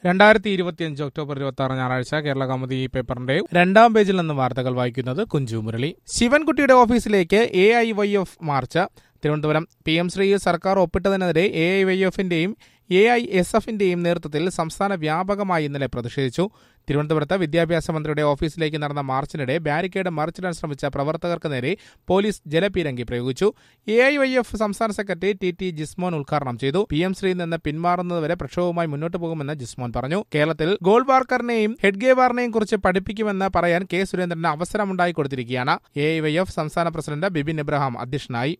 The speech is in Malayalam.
രണ്ടായിരത്തി ഇരുപത്തിയഞ്ച് ഒക്ടോബർ ഇരുപത്തി ആറ് ഞായറാഴ്ച കേരള കൗമുദി ഈ പേപ്പറിന്റെ രണ്ടാം പേജിൽ നിന്ന് വാർത്തകൾ വായിക്കുന്നത് കുഞ്ചു മുരളി ശിവൻകുട്ടിയുടെ ഓഫീസിലേക്ക് A I Y F march Thiruvananthapuram P M ശ്രീയിൽ സർക്കാർ ഒപ്പിട്ടതിനെതിരെ എ ഐ വൈ എഫിന്റെയും എ ഐ എസ് എഫിന്റെയും നേതൃത്വത്തിൽ സംസ്ഥാന വ്യാപകമായി ഇന്നലെ പ്രതിഷേധിച്ചു തിരുവനന്തപുരത്ത് വിദ്യാഭ്യാസ മന്ത്രിയുടെ ഓഫീസിലേക്ക് നടന്ന മാർച്ചിനിടെ ബാരിക്കേഡ് മറിച്ചിടാൻ ശ്രമിച്ച പ്രവർത്തകർക്ക് നേരെ പോലീസ് ജലപീരങ്കി പ്രയോഗിച്ചു എ ഐ വൈ എഫ് സംസ്ഥാന സെക്രട്ടറി ടി ടി ജിസ്മോൻ ഉദ്ഘാടനം ചെയ്തു പി എം ശ്രീയിൽ നിന്ന് പിന്മാറുന്നതുവരെ പ്രക്ഷോഭവുമായി മുന്നോട്ട് പോകുമെന്ന് ജിസ്മോൻ പറഞ്ഞു കേരളത്തിൽ ഗോൾവാർക്കറിനെയും ഹെഡ്ഗേവാറിനെയും കുറിച്ച് പഠിപ്പിക്കുമെന്ന് പറയാൻ കെ സുരേന്ദ്രന് അവസരമുണ്ടായി കൊടുത്തിരിക്കുകയാണ് എ ഐ വൈ എഫ് സംസ്ഥാന പ്രസിഡന്റ് ബിബിൻ ഇബ്രഹാം അധ്യക്ഷനായി